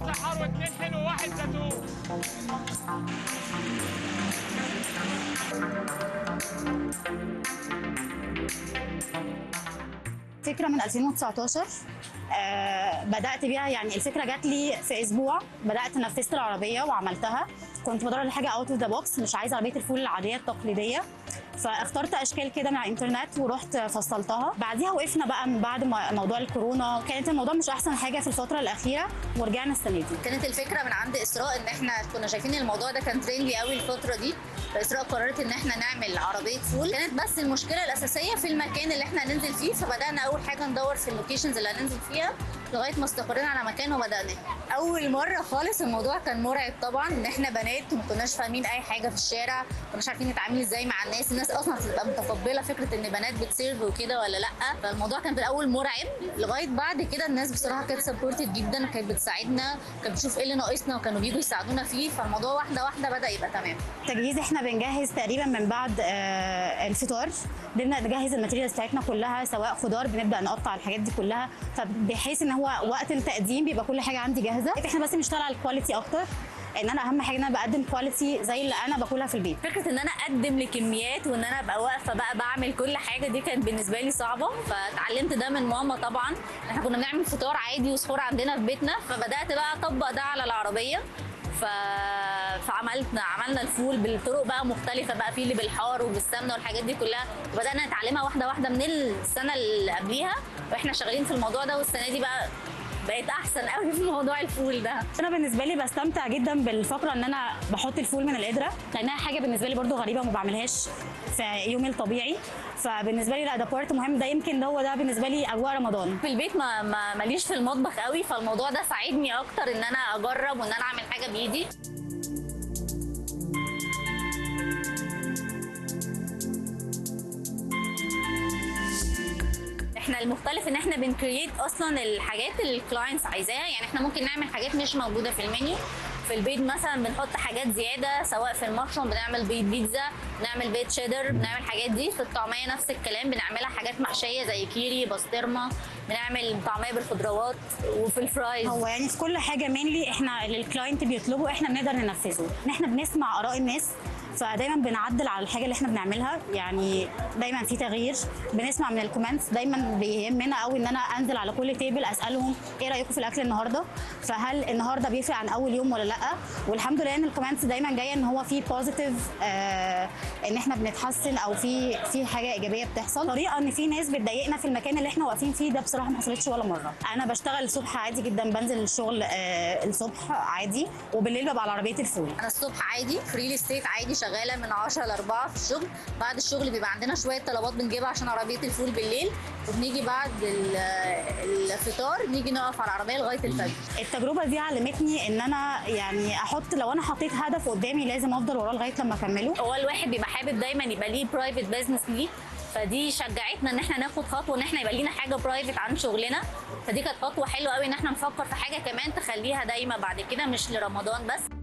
سحار واثنين حلو وواحد زيتون فكره من 2019 آه بدات بيها يعني الفكره جات لي في اسبوع بدات نفذت العربيه وعملتها كنت بدور على حاجه اوت اوف ذا بوكس مش عايزه عربيه الفول العاديه التقليديه فاخترت اشكال كده من على الانترنت ورحت فصلتها بعديها وقفنا بقى من بعد ما- موضوع الكورونا كانت الموضوع مش احسن حاجه في الفتره الاخيره ورجعنا السنه دي كانت الفكره من عند اسراء ان احنا كنا شايفين الموضوع ده كان تريندي قوي الفتره دي فاسراء قررت ان احنا نعمل عربيه فول كانت بس المشكله الاساسيه في المكان اللي احنا هننزل فيه فبدانا اول حاجه ندور في اللوكيشنز اللي هننزل فيها لغايه ما استقرينا على مكان وبدانا اول مره خالص الموضوع كان مرعب طبعا ان احنا بنات وما كناش فاهمين اي حاجه في الشارع ما كناش عارفين نتعامل ازاي مع الناس الناس اصلا بتبقى متقبله فكره ان بنات بتسيرف وكده ولا لا فالموضوع كان في الاول مرعب لغايه بعد كده الناس بصراحه كانت سبورتد جدا وكانت بتساعدنا كانت بتشوف ايه اللي ناقصنا وكانوا بيجوا يساعدونا فيه فالموضوع واحده واحده بدا يبقى تمام التجهيز احنا بنجهز تقريبا من بعد آه، الفطار بنبدا نجهز الماتيريالز بتاعتنا كلها سواء خضار بنبدا نقطع الحاجات دي كلها فبحيث ان هو وقت التقديم بيبقى كل حاجه عندي جاهزه احنا بس بنشتغل على الكواليتي اكتر ان انا اهم حاجه ان انا بقدم كواليتي زي اللي انا باكلها في البيت فكره ان انا اقدم لكميات وان انا ابقى واقفه بقى بعمل كل حاجه دي كانت بالنسبه لي صعبه فتعلمت ده من ماما طبعا احنا كنا بنعمل فطار عادي وسحور عندنا في بيتنا فبدات بقى اطبق ده على العربيه ف... فعملنا عملنا الفول بالطرق بقى مختلفه بقى في اللي بالحار وبالسمنه والحاجات دي كلها وبدانا نتعلمها واحده واحده من السنه اللي قبليها واحنا شغالين في الموضوع ده والسنه دي بقى بقيت احسن قوي في موضوع الفول ده انا بالنسبه لي بستمتع جدا بالفقره ان انا بحط الفول من القدره لانها حاجه بالنسبه لي برضو غريبه وما بعملهاش في يومي الطبيعي فبالنسبه لي لا ده بارت مهم ده يمكن ده هو ده بالنسبه لي اجواء رمضان في البيت ما ما ماليش في المطبخ قوي فالموضوع ده ساعدني اكتر ان انا اجرب وان انا اعمل حاجه بايدي احنا المختلف ان احنا بنكريت اصلا الحاجات اللي الكلاينتس عايزاها يعني احنا ممكن نعمل حاجات مش موجوده في المنيو في البيض مثلا بنحط حاجات زياده سواء في المشروم بنعمل بيض بيتزا بنعمل بيض شيدر بنعمل الحاجات دي في الطعميه نفس الكلام بنعملها حاجات محشيه زي كيري بسطرمه بنعمل طعميه بالخضروات وفي الفرايز هو يعني في كل حاجه مينلي احنا اللي الكلاينت بيطلبه احنا بنقدر ننفذه ان احنا بنسمع اراء الناس فدايما بنعدل على الحاجه اللي احنا بنعملها يعني دايما في تغيير بنسمع من الكومنتس دايما بيهمنا قوي ان انا انزل على كل تيبل اسالهم ايه رايكم في الاكل النهارده فهل النهارده بيفرق عن اول يوم ولا لا والحمد لله ان الكومنتس دايما جايه ان هو في بوزيتيف آه ان احنا بنتحسن او في في حاجه ايجابيه بتحصل طريقه ان في ناس بتضايقنا في المكان اللي احنا واقفين فيه ده بصراحه ما حصلتش ولا مره انا بشتغل الصبح عادي جدا بنزل الشغل آه الصبح عادي وبالليل ببقى على عربيه الفول انا الصبح عادي فري ستيت عادي شغاله من 10 ل 4 في الشغل بعد الشغل بيبقى عندنا شويه طلبات بنجيبها عشان عربيه الفول بالليل وبنيجي بعد ال- الفطار نيجي نقف على العربيه لغايه الفجر التجربه دي علمتني ان انا يعني احط لو انا حطيت هدف قدامي لازم افضل وراه لغايه لما اكمله هو الواحد بيبقى حابب دايما يبقى ليه برايفت بزنس ليه فدي شجعتنا ان احنا ناخد خطوه ان احنا يبقى لينا حاجه برايفت عن شغلنا فدي كانت خطوه حلوه قوي ان احنا نفكر في حاجه كمان تخليها دايما بعد كده مش لرمضان بس